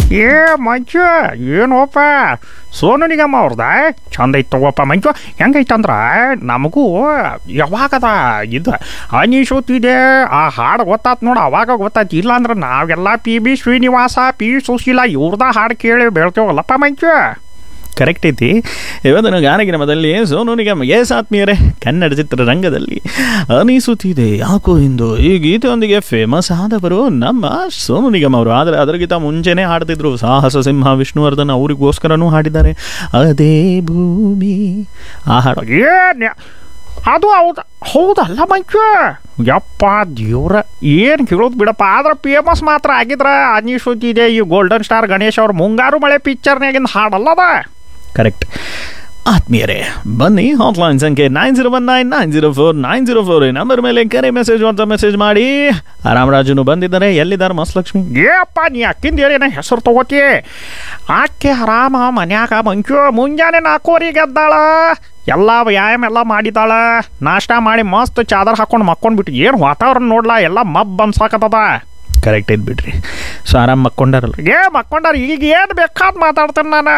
ಏ ಮಂಜು ಏನೋಪ ಸೋನು ನಿಗಮ ಅವ್ರದ ಚಂದ ಐತ್ ತಗೋಪ್ಪ ಮಂಜು ಹೆಂಗೈತಂದ್ರ ನಮಗೂ ಯಾವಾಗದ ಇದು ಅನಿಸುತ್ತಿದೆ ಆ ಹಾಡು ಗೊತ್ತಾತ್ ನೋಡು ಅವಾಗ ಗೊತ್ತಾಯ್ತು ಇಲ್ಲಾಂದ್ರೆ ನಾವೆಲ್ಲ P B Srinivasa P Susheela ಇವ್ರದ ಹಾಡು ಕೇಳಿ ಬೆಳ್ತೇವಲ್ಲಪ್ಪ ಮಂಜು ಕರೆಕ್ಟ್ ಐತಿ ಇವತ್ತಿನ ಗಾನಗಿರಮದಲ್ಲಿ ಸೋನು ನಿಗಮ್ ಎಸ್ ಆತ್ಮೀಯರೇ ಕನ್ನಡ ಚಿತ್ರರಂಗದಲ್ಲಿ ಅನಿಸುತ್ತಿದೆ ಯಾಕೋ ಎಂದು ಈ ಗೀತೆಯೊಂದಿಗೆ ಫೇಮಸ್ ಆದವರು ನಮ್ಮ ಸೋನು ನಿಗಮ್ ಅವರು ಆದರೆ ಅದರಿಗಿಂತ ಮುಂಚೆನೇ ಹಾಡ್ತಿದ್ರು ಸಾಹಸ ಸಿಂಹ ವಿಷ್ಣುವರ್ಧನ್ ಅವರಿಗೋಸ್ಕರನೂ ಹಾಡಿದ್ದಾರೆ ಅದೇ ಭೂಮಿ ಆ ಹಾಡು ಏನ್ ಅದು ಹೌದ ಹೌದಲ್ಲ ಮಂಚು ಯಪ್ಪ ದೇವ್ರ ಏನು ಕೇಳೋದು ಬಿಡಪ್ಪ ಆದ್ರೆ ಫೇಮಸ್ ಮಾತ್ರ ಆಗಿದ್ರ ಅನಿಸುತ್ತಿದೆ ಈ ಗೋಲ್ಡನ್ ಸ್ಟಾರ್ ಗಣೇಶ್ ಅವ್ರ ಮುಂಗಾರು ಮಳೆ ಪಿಕ್ಚರ್ನಾಗಿಂದ ಹಾಡಲ್ಲದ ಕರೆಕ್ಟ್ ಆತ್ಮೀಯರೇ ಬನ್ನಿ ಹಾಟ್ಲೈನ್ ಸಂಖ್ಯೆ nine zero one nine nine zero four nine zero four ಈ ನಂಬರ್ ಮೇಲೆ ಕರೆ ಮೆಸೇಜ್ ಅಂತ ಮೆಸೇಜ್ ಮಾಡಿ ರಾಮರಾಜುನು ಬಂದಿದ್ದಾರೆ ಎಲ್ಲಿದ್ದಾರೆ ಮಸ್ಲಕ್ಷ್ಮಿ ಏಪ್ಪ ನೀ ಅಕ್ಕಿಂದ ಏನ ಹೆಸರು ತಗೋತಿ ಆಕೆ ಆರಾಮ ಮನ್ಯಾಗ ಮಂಚು ಮುಂಜಾನೆ ನಾಲ್ಕೂವರೆಗೆ ಎದ್ದಾಳ ಎಲ್ಲ ವ್ಯಾಯಾಮ ಎಲ್ಲ ಮಾಡಿದಾಳ ನಾಷ್ಟ ಮಾಡಿ ಮಸ್ತ್ ಚಾದರ್ ಹಾಕೊಂಡು ಮಕ್ಕೊಂಡ್ಬಿಟ್ಟು ಏನು ವಾತಾವರಣ ನೋಡ್ಲಾ ಎಲ್ಲ ಮಬ್ ಅನ್ಸಾಕತ್ತದ ಕರೆಕ್ಟ್ ಐತ್ ಬಿಡ್ರಿ ಸೊ ಆರಾಮ್ ಮಕ್ಕೊಂಡಾರಲ್ಲ ಏ ಮಕ್ಕೊಂಡಾರ ಈಗ ಏನು ಬೇಕಾದ್ ಮಾತಾಡ್ತೇನೆ ನಾನು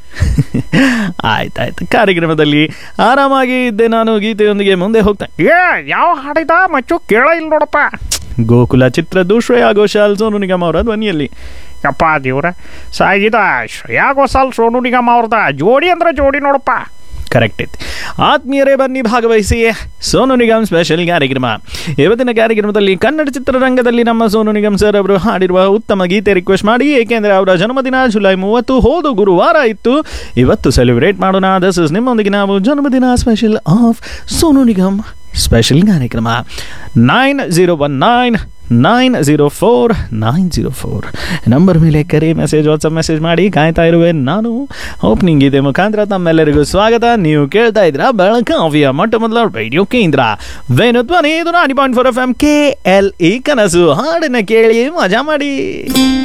ಆಯ್ತಾಯ್ತು ಕಾರ್ಯಕ್ರಮದಲ್ಲಿ ಆರಾಮಾಗಿ ಇದ್ದೆ ನಾನು ಗೀತೆಯೊಂದಿಗೆ ಮುಂದೆ ಹೋಗ್ತೇನೆ ಏ ಯಾವ ಹಾಡಿದ ಮಚ್ಚು ಕೇಳ ಇಲ್ಲ ನೋಡಪ್ಪ ಗೋಕುಲ ಚಿತ್ರದ್ದು ಶ್ರೇಯಾ ಘೋಷಾಲ್ ಸೋನು ನಿಗಮ್ ಅವರ ಧ್ವನಿಯಲ್ಲಿ ಯಪ್ಪ ದೇವ್ರ ಸಾಗಿದ ಶ್ರೇಯಾ ಘೋಷಾಲ್ ಸೋನು ನಿಗಮ್ ಅವ್ರದ ಜೋಡಿ ಅಂದ್ರೆ ಜೋಡಿ ನೋಡಪ್ಪ ಕರೆಕ್ಟ್ ಐತಿ ಆತ್ಮೀಯರೇ ಬನ್ನಿ ಭಾಗವಹಿಸಿ ಸೋನು ನಿಗಮ್ ಸ್ಪೆಷಲ್ ಕಾರ್ಯಕ್ರಮ ಇವತ್ತಿನ ಕಾರ್ಯಕ್ರಮದಲ್ಲಿ ಕನ್ನಡ ಚಿತ್ರರಂಗದಲ್ಲಿ ನಮ್ಮ ಸೋನು ನಿಗಮ್ ಸರ್ ಅವರು ಹಾಡಿರುವ ಉತ್ತಮ ಗೀತೆ ರಿಕ್ವೆಸ್ಟ್ ಮಾಡಿ ಏಕೆಂದರೆ ಅವರ ಜನ್ಮದಿನ ಜುಲೈ ಮೂವತ್ತು ಹೋದ ಗುರುವಾರ ಇತ್ತು ಇವತ್ತು ಸೆಲೆಬ್ರೇಟ್ ಮಾಡೋಣ ದಸ್ ಇಸ್ ನಿಮ್ಮೊಂದಿಗೆ ನಾವು ಜನ್ಮದಿನ special of Sonu Nigam special ಕಾರ್ಯಕ್ರಮ nine zero one nine nine zero four nine zero four number ಮೇಲೆ ಕರೆ ಮೆಸೇಜ್ ವಾಟ್ಸಪ್ ಮೆಸೇಜ್ ಮಾಡಿ ಕಾಯ್ತಾ ಇರುವೆ ನಾನು ಓಪನಿಂಗ್ ಇದೆ ಮುಖಾಂತರ ತಮ್ಮೆಲ್ಲರಿಗೂ ಸ್ವಾಗತ ನೀವು ಕೇಳ್ತಾ ಇದ್ರ ಬೆಳಗಾವಿಯ ಮೊಟ್ಟ ಮೊದಲ ರೇಡಿಯೋ ಕೇಂದ್ರ ವೇಣುಧ್ವನಿ ಇದು ನಾಡಿ point four F M K L E ಕನಸು ಹಾಡನ್ನ ಕೇಳಿ ಮಜಾ ಮಾಡಿ